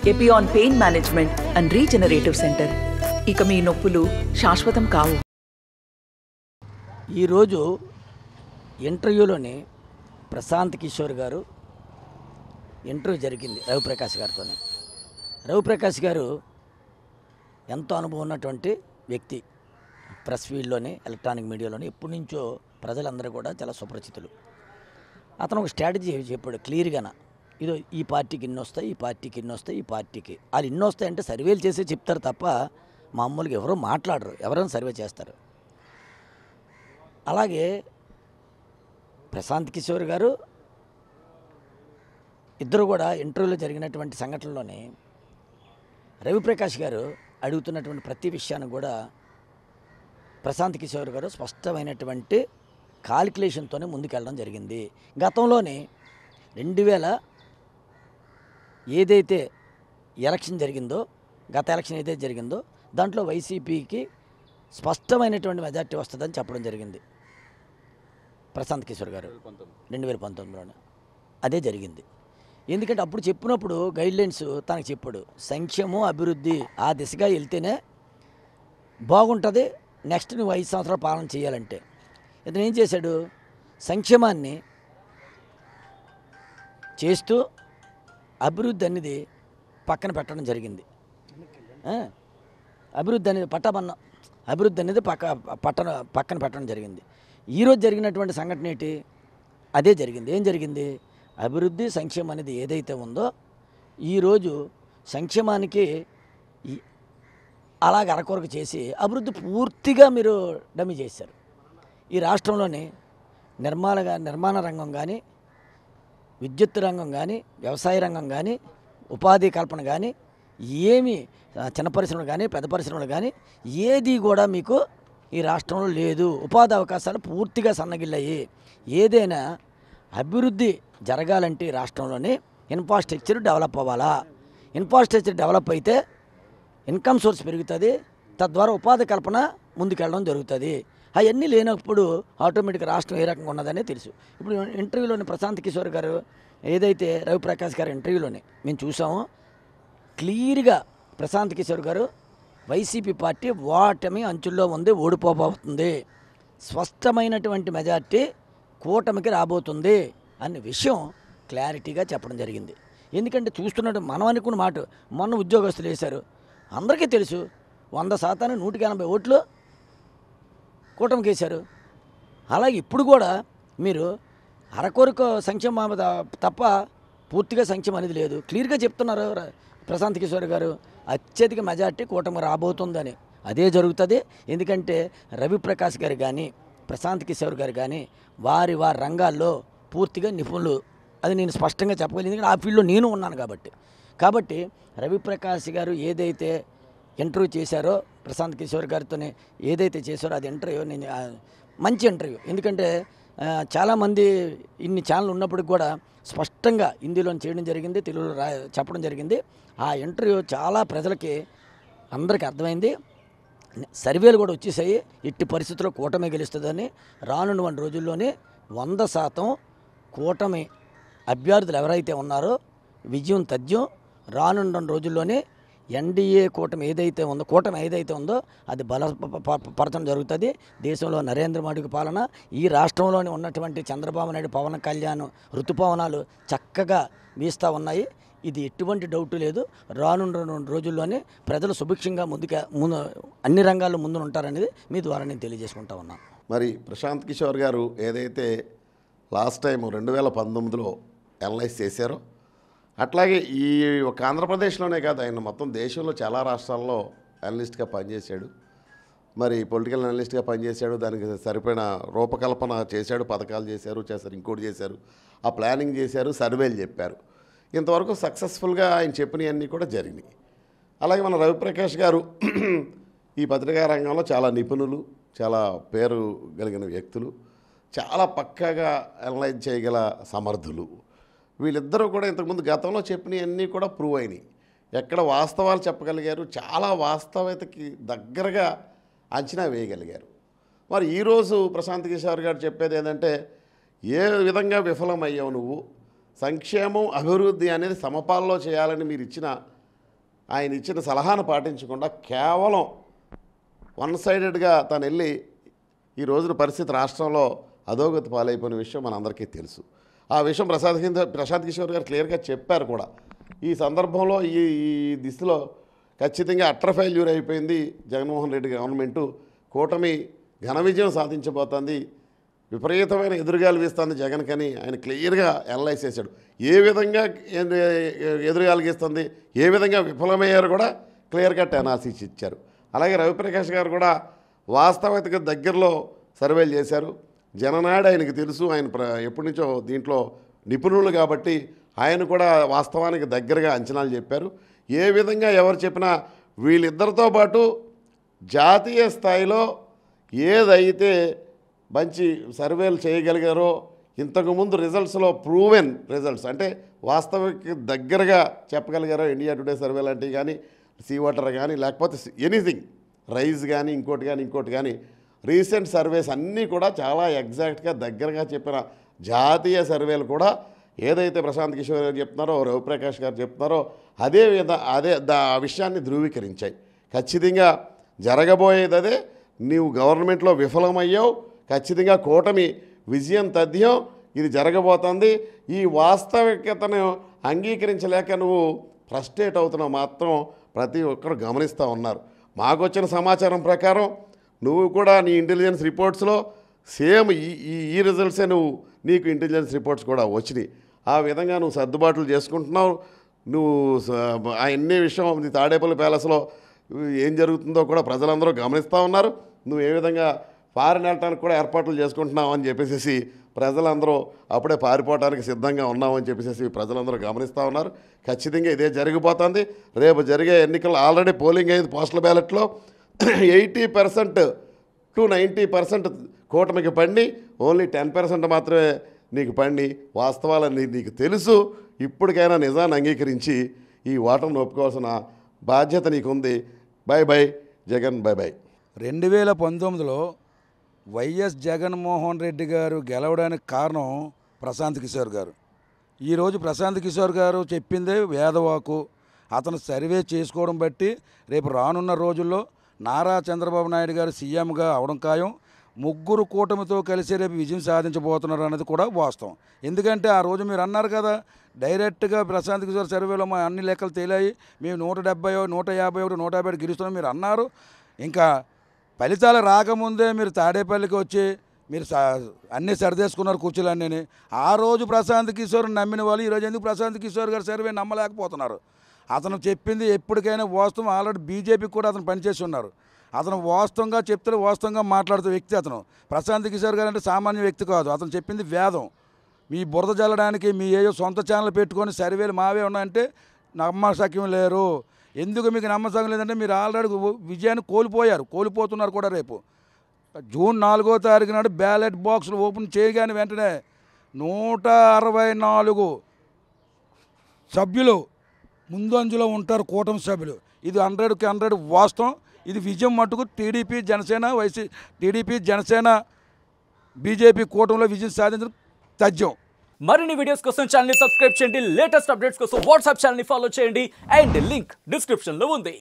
Epione pain management and regenerative centre ఇక మీ నొప్పులు శాశ్వతం కావు ఈరోజు ఇంటర్వ్యూలోని ప్రశాంత్ కిషోర్ గారు ఇంటర్వ్యూ జరిగింది రవిప్రకాష్ గారితోనే రవిప్రకాష్ గారు ఎంతో అనుభవం ఉన్నటువంటి వ్యక్తి ప్రెస్ ఫీల్డ్లోని ఎలక్ట్రానిక్ మీడియాలోని ఎప్పటి నుంచో ప్రజలందరూ కూడా చాలా సుపరిచితులు అతను ఒక స్ట్రాటజీ చెప్పాడు క్లియర్గాన ఇదో ఈ పార్టీకి ఇన్ని వస్తాయి ఈ పార్టీకి ఇన్ని వస్తాయి ఈ పార్టీకి వాళ్ళు ఇన్ని వస్తాయంటే సర్వేలు చేసి చెప్తారు తప్ప మామూలుగా ఎవరో మాట్లాడరు ఎవరైనా సర్వే చేస్తారు అలాగే ప్రశాంత్ కిషోర్ గారు ఇద్దరు కూడా ఇంటర్వ్యూలో జరిగినటువంటి సంఘటనలోనే రవిప్రకాష్ గారు అడుగుతున్నటువంటి ప్రతి విషయాన్ని కూడా ప్రశాంత్ కిషోర్ గారు స్పష్టమైనటువంటి కాలిక్యులేషన్తోనే ముందుకెళ్ళడం జరిగింది గతంలోనే రెండు వేల ఏదైతే ఎలక్షన్ జరిగిందో గత ఎలక్షన్ ఏదైతే జరిగిందో దాంట్లో వైసీపీకి స్పష్టమైనటువంటి మెజార్టీ వస్తుందని చెప్పడం జరిగింది ప్రశాంత్ కిషోర్ గారు రెండు వేల పంతొమ్మిదిలోనే అదే జరిగింది ఎందుకంటే అప్పుడు చెప్పినప్పుడు గైడ్లైన్స్ తనకు చెప్పాడు సంక్షేమం అభివృద్ధి ఆ దిశగా వెళ్తేనే బాగుంటుంది నెక్స్ట్ నువ్వు ఐదు సంవత్సరాలు పాలన చేయాలంటే ఇతను ఏం చేశాడు సంక్షేమాన్ని చేస్తూ అభివృద్ధి అనేది పక్కన పెట్టడం జరిగింది ఆ? అభివృద్ధి అనేది పట్టమన్న అభివృద్ధి అనేది పక్క పట్టణ పక్కన పెట్టడం జరిగింది ఈరోజు జరిగినటువంటి సంఘటన ఏంటి అదే జరిగింది ఏం జరిగింది అభివృద్ధి సంక్షేమం అనేది ఏదైతే ఉందో ఈరోజు సంక్షేమానికి ఈ అలాగ అరకొరకు చేసి అభివృద్ధి పూర్తిగా మీరు డమ్మి చేశారు ఈ రాష్ట్రంలోని నిర్మాణ నిర్మాణ రంగం కానీ విద్యుత్ రంగం కానీ వ్యవసాయ రంగం కానీ ఉపాధి కల్పన కానీ ఏమి ఆ, చిన్న పరిశ్రమలు కానీ పెద్ద పరిశ్రమలు కానీ ఏది కూడా మీకు ఈ రాష్ట్రంలో లేదు ఉపాధి అవకాశాలు పూర్తిగా సన్నగిల్లాయి ఏదైనా అభివృద్ధి జరగాలంటే ఈ రాష్ట్రంలోని ఇన్ఫ్రాస్ట్రక్చర్ డెవలప్ అవ్వాలా ఇన్ఫ్రాస్ట్రక్చర్ డెవలప్ అయితే ఇన్కమ్ సోర్స్ పెరుగుతుంది తద్వారా ఉపాధి కల్పన ముందుకెళ్ళడం జరుగుతుంది అవన్నీ లేనప్పుడు ఆటోమేటిక్ రాష్ట్రం ఏ రకంగా ఉన్నదనే తెలుసు ఇప్పుడు ఇంటర్వ్యూలోని ప్రశాంత్ కిషోర్ గారు ఏదైతే రవిప్రకాష్ గారి ఇంటర్వ్యూలోని మేము చూసామో క్లియర్గా ప్రశాంత్ కిషోర్ గారు వైసీపీ పార్టీ ఓటమి అంచుల్లో ఉంది ఓడిపోబోతుంది స్పష్టమైనటువంటి మెజార్టీ కూటమికి రాబోతుంది అనే విషయం క్లారిటీగా చెప్పడం జరిగింది ఎందుకంటే చూస్తున్నట్టు మనం అనుకున్న మాట మొన్న ఉద్యోగస్తులు వేశారు అందరికీ తెలుసు వంద శాతానికి నూటికి ఎనభై ఓట్లు కూటమికి వేశారు అలాగే ఇప్పుడు కూడా మీరు అరకొరకు సంక్షేమ త- తప్ప పూర్తిగా సంక్షేమం అనేది లేదు క్లియర్గా చెప్తున్నారు ర- ప్రశాంత్ కిషోర్ గారు అత్యధిక మెజార్టీ కూటమి రాబోతుందని అదే జరుగుతుంది ఎందుకంటే రవిప్రకాష్ గారు కానీ ప్రశాంత్ కిషోర్ గారు కానీ వారి వారి రంగాల్లో పూర్తిగా నిపుణులు అది నేను స్పష్టంగా చెప్పగలను ఎందుకంటే ఆ ఫీల్డ్లో నేను ఉన్నాను కాబట్టి కాబట్టి రవిప్రకాష్ గారు ఏదైతే ఇంటర్వ్యూ చేశారో ప్రశాంత్ కిషోర్ గారితోనే ఏదైతే చేశారో అది ఇంటర్వ్యూ నేను ఆ, మంచి ఇంటర్వ్యూ ఎందుకంటే ఆ, చాలామంది ఇన్ని ఛానల్ ఉన్నప్పటికి కూడా స్పష్టంగా హిందీలో చేయడం జరిగింది తెలుగులో రా చెప్పడం జరిగింది ఆ ఇంటర్వ్యూ చాలా ప్రజలకి అందరికీ అర్థమైంది సర్వేలు కూడా వచ్చేసాయి ఇట్టి పరిస్థితుల్లో కూటమి గెలుస్తుందని రానున్న రోజుల్లోనే వంద శాతం కూటమి అభ్యర్థులు ఎవరైతే ఉన్నారో విజయం తథ్యం రానున్న రోజుల్లోనే ఎన్డీఏ కూటమి ఏదైతే ఉందో కూటమి ఏదైతే ఉందో అది బల ప- ప- పరచడం జరుగుతుంది దేశంలో నరేంద్ర మోడీకి పాలన ఈ రాష్ట్రంలోని ఉన్నటువంటి చంద్రబాబు నాయుడు పవన్ కళ్యాణ్ ఋతుపవనాలు చక్కగా వీస్తూ ఉన్నాయి ఇది ఎటువంటి డౌట్ లేదు రానున్న రెండు రోజుల్లోనే ప్రజలు సుభిక్షంగా ముందుకు ముందు అన్ని రంగాల్లో ముందు ఉంటారనేది మీ ద్వారా నేను తెలియజేసుకుంటా ఉన్నాను మరి ప్రశాంత్ కిషోర్ గారు ఏదైతే లాస్ట్ టైం రెండు వేల పంతొమ్మిదిలో అనలైజ్ చేశారో అట్లాగే ఈ ఒక ఆంధ్రప్రదేశ్లోనే కాదు ఆయన మొత్తం దేశంలో చాలా రాష్ట్రాల్లో అనలిస్ట్గా పనిచేశాడు మరి పొలిటికల్ అనలిస్ట్గా పనిచేశాడు దానికి సరిపోయిన రూపకల్పన చేశాడు పథకాలు చేశారు చేశారు ఇంకోటి చేశారు ఆ ప్లానింగ్ చేశారు సర్వేలు చెప్పారు ఇంతవరకు సక్సెస్ఫుల్గా ఆయన చెప్పినవన్నీ కూడా జరిగినాయి అలాగే మన రవిప్రకాష్ గారు ఈ పత్రికా రంగంలో చాలా నిపుణులు చాలా పేరు కలిగిన వ్యక్తులు చాలా పక్కాగా అనలైజ్ చేయగల సమర్థులు వీళ్ళిద్దరూ కూడా ఇంతకుముందు గతంలో చెప్పినవన్నీ కూడా ప్రూవ్ అయినాయి ఎక్కడ వాస్తవాలు చెప్పగలిగారు చాలా వాస్తవతకి దగ్గరగా అంచనా వేయగలిగారు మరి ఈరోజు ప్రశాంత్ కిషోర్ గారు చెప్పేది ఏంటంటే ఏ విధంగా విఫలమయ్యావు నువ్వు సంక్షేమం అభివృద్ధి అనేది సమపాల్లో చేయాలని మీరు ఇచ్చిన ఆయన ఇచ్చిన సలహాను పాటించకుండా కేవలం వన్ సైడెడ్గా తను వెళ్ళి ఈ రోజున పరిస్థితి రాష్ట్రంలో అధోగతి పాలైపోయిన విషయం మనందరికీ తెలుసు ఆ విషయం ప్రసాద్ కింద ప్రశాంత్ కిషోర్ గారు క్లియర్గా చెప్పారు కూడా ఈ సందర్భంలో ఈ ఈ దిశలో ఖచ్చితంగా అట్ర ఫెయిల్యూర్ అయిపోయింది జగన్మోహన్ రెడ్డి గవర్నమెంటు కూటమి ఘన విజయం సాధించబోతోంది విపరీతమైన ఎదురుగాలు వీస్తుంది జగన్ కని ఆయన క్లియర్గా అనలైజ్ చేశాడు ఏ విధంగా ఎదు- ఎదురుగాలు గీస్తుంది ఏ విధంగా విఫలమయ్యారు కూడా క్లియర్ కట్ అనాలిసిస్ ఇచ్చారు అలాగే రవిప్రకాష్ గారు కూడా వాస్తవికత దగ్గరలో సర్వేలు చేశారు జననాడు ఆయనకు తెలుసు ఆయన ప్ర ఎప్పటి నుంచో దీంట్లో నిపుణులు కాబట్టి ఆయన కూడా వాస్తవానికి దగ్గరగా అంచనాలు చెప్పారు ఏ విధంగా ఎవరు చెప్పినా వీళ్ళిద్దరితో పాటు జాతీయ స్థాయిలో ఏదైతే మంచి సర్వేలు చేయగలిగారో ఇంతకుముందు రిజల్ట్స్లో ప్రూవెన్ రిజల్ట్స్ అంటే వాస్తవిక దగ్గరగా చెప్పగలిగారో ఇండియా టుడే సర్వే లాంటివి కానీ సీ వాటర్ కానీ లేకపోతే ఎనీథింగ్ రైస్ కానీ ఇంకోటి కానీ ఇంకోటి కానీ రీసెంట్ సర్వేస్ అన్నీ కూడా చాలా ఎగ్జాక్ట్గా దగ్గరగా చెప్పిన జాతీయ సర్వేలు కూడా ఏదైతే ప్రశాంత్ కిషోర్ గారు చెప్తున్నారో రవిప్రకాష్ గారు చెప్తున్నారో అదే విధ అదే దా ఆ విషయాన్ని ధృవీకరించాయి ఖచ్చితంగా జరగబోయేది అదే నీవు గవర్నమెంట్లో విఫలమయ్యావు ఖచ్చితంగా కూటమి విజయం తథ్యం ఇది జరగబోతోంది ఈ వాస్తవికతను అంగీకరించలేక నువ్వు ఫ్రస్ట్రేట్ అవుతున్నావు మాత్రం ప్రతి ఒక్కరు గమనిస్తూ ఉన్నారు మాకు వచ్చిన సమాచారం ప్రకారం నువ్వు కూడా నీ ఇంటెలిజెన్స్ రిపోర్ట్స్లో సేమ్ ఈ ఈ ఈ రిజల్ట్సే నువ్వు నీకు ఇంటెలిజెన్స్ రిపోర్ట్స్ కూడా వచ్చినాయి ఆ విధంగా నువ్వు సర్దుబాట్లు చేసుకుంటున్నావు నువ్వు స- ఆ ఎన్ని విషయం నీ తాడేపల్లి ప్యాలెస్లో ఏం జరుగుతుందో కూడా ప్రజలందరూ గమనిస్తూ ఉన్నారు నువ్వు ఏ విధంగా ఫారిన్ వెళ్ళటానికి కూడా ఏర్పాట్లు చేసుకుంటున్నావు అని చెప్పేసి ప్రజలందరూ అప్పుడే పారిపోవడానికి సిద్ధంగా ఉన్నామని చెప్పేసి ప్రజలందరూ గమనిస్తూ ఉన్నారు ఖచ్చితంగా ఇదే జరిగిపోతుంది రేపు జరిగే ఎన్నికలు ఆల్రెడీ పోలింగ్ అయింది పోస్టల్ బ్యాలెట్లో eighty percent to ninety percent కూటమికి పండి ఓన్లీ టెన్ పర్సెంట్ మాత్రమే నీకు పండి వాస్తవాలని నీకు తెలుసు ఇప్పటికైనా నిజాన్ని అంగీకరించి ఈ ఓటమిని ఒప్పుకోవాల్సిన బాధ్యత నీకుంది bye bye Jagan bye bye రెండు వేల పంతొమ్మిదిలో వైఎస్ జగన్మోహన్ రెడ్డి గారు గెలవడానికి కారణం ప్రశాంత్ కిషోర్ గారు ఈరోజు ప్రశాంత్ కిషోర్ గారు చెప్పిందే వేదవాకు అతను సర్వే చేసుకోవడం బట్టి రేపు రానున్న రోజుల్లో నారా చంద్రబాబు నాయుడు గారు సీఎంగా అవడం ఖాయం ముగ్గురు కూటమితో కలిసి రేపు విజయం సాధించబోతున్నారు అన్నది కూడా వాస్తవం ఎందుకంటే ఆ రోజు మీరు అన్నారు కదా డైరెక్ట్గా ప్రశాంత్ కిషోర్ సర్వేలో మా అన్ని లెక్కలు తేలాయి మేము నూట డెబ్బై నూట యాభై ఒకటి నూట యాభై ఒకటి గెలుస్తున్నాం మీరు అన్నారు ఇంకా ఫలితాలు రాకముందే మీరు తాడేపల్లికి వచ్చి మీరు స- అన్నీ సరిదేసుకున్నారు కూర్చోలన్నీ ఆ రోజు ప్రశాంత్ కిషోర్ నమ్మిన వాళ్ళు ఈరోజు ఎందుకు ప్రశాంత్ కిషోర్ గారి సర్వే నమ్మలేకపోతున్నారు అతను చెప్పింది ఎప్పటికైనా వాస్తవం ఆల్రెడీ బీజేపీకి కూడా అతను పనిచేసి ఉన్నారు అతను వాస్తవంగా చెప్తే వాస్తవంగా మాట్లాడుతూ వ్యక్తి అతను ప్రశాంత్ కిషోర్ గారు అంటే సామాన్య వ్యక్తి కాదు అతను చెప్పింది వేదం మీ బురద జల్లడానికి మీ ఏయో సొంత ఛానల్ పెట్టుకొని సర్వేలు మావే ఉన్నాయంటే నమ్మశక్యం లేరు ఎందుకు మీకు నమ్మశక్యం లేదంటే మీరు ఆల్రెడీ విజయాన్ని కోల్పోయారు కోల్పోతున్నారు కూడా రేపు జూన్ నాలుగో తారీఖు నాడు బ్యాలెట్ బాక్సులు ఓపెన్ చేయగానే వెంటనే నూట అరవై నాలుగు సభ్యులు ముందంజలో ఉంటారు కూటమి సభ్యులు ఇది హండ్రెడ్కి హండ్రెడ్ వాస్తవం ఇది విజయం మటుకు టీడీపీ జనసేన వైసీ టీడీపీ జనసేన బీజేపీ కూటమిలో విజయం సాధించడం తథ్యం మరిన్ని వీడియోస్ కోసం ఛానల్ సబ్స్క్రైబ్ చేయండి లేటెస్ట్ అప్డేట్స్ కోసం వాట్సాప్ ఛానల్ ఫాలో చేయండి అండ్ లింక్ డిస్క్రిప్షన్ లో ఉంది